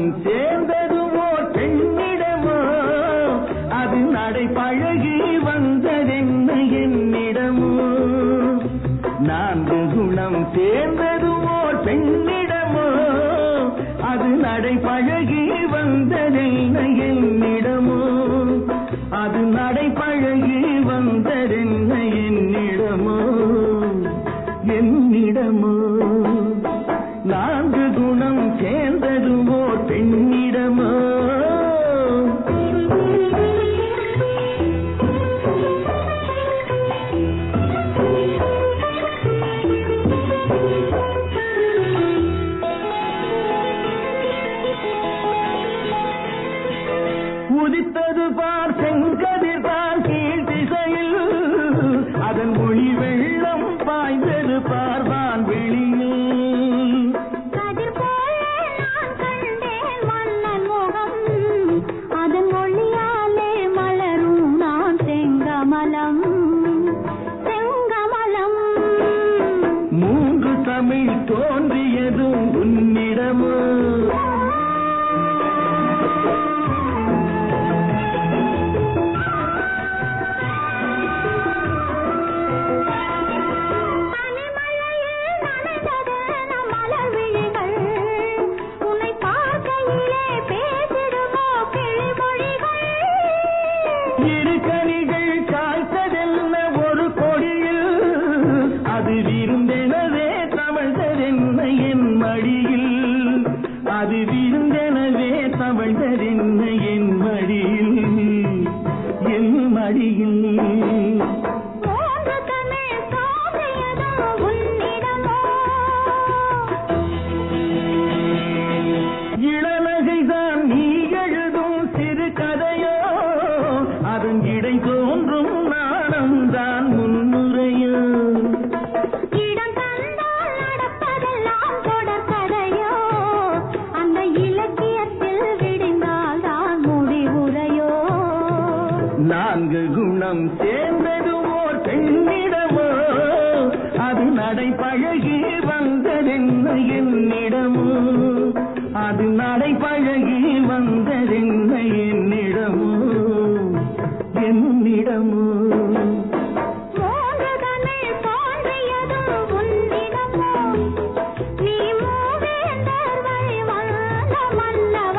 சேர்ந்ததுமோ பெண்ணிடமோ அது நடை பழகி வந்ததென்ன என்னிடமோ நான்கு குணம் சேர்ந்ததுமோ பெண்ணிடமோ அது நடை பழகி வந்ததென்ன என்னிடமோ அது நடை பழகி வந்ததென்ன என்னிடமோ என்னிடமோ நான்கு குணம் சேர்ந்ததுமோ பெண்ணிடமோ உதித்தது பார் செங்கதிர் பார் கீழ் திசையில் அதன் ஒளி வெள்ளம் பாய்ந்தது பார்வான் வெளியில் கதிர் போல நான் கண்டேன் மன்னன் முகம் அதன் ஒளியாலே மலரும் நான் செங்கமலம் செங்கமலம் மூன்று தமிழ் தோன்றியதும் உன்னிடமோ பனிமழையில் நனைந்தது நம் மலர் விழிகள் உன்னை பார்க்கையிலே பேசிடுமோ கிளிமொழிகள் இரு கனிகள் காய்த்ததென்ன ஒரு கொடியில் அது விருந்தெனவே தவழ்ந்ததென்ன என் மடியில் அது விருந்தெனவே தவழ்ந்ததென்ன என் மடியில் என் மடியில் மூன்று தமிழ் தோன்றியதும் உன்னிடமோ இளநகைதான் நீ எழுதும் சிறு கதையோ அதன் இடை தோன்றும் நாணம்தான் முன்னுரையோ இடம் தந்தால் நடப்பதெல்லாம் தொடர்கதையோ அந்த இலக்கியத்தில் விடிந்தால் தான் முடிவுரையோ நான்கு குணம் சேர்ந்தது ஓர் பெண்ணிடமோ அது நடை பழகி வந்ததென்ன என்னிடமோ அது நடை பழகி வந்ததென்ன என்னிடமோ என்னிடமோ மூன்று தமிழ் தோன்றியதும் உன்னிடமோ நீ மூவேந்தர் வழி வந்த மன்னவனோ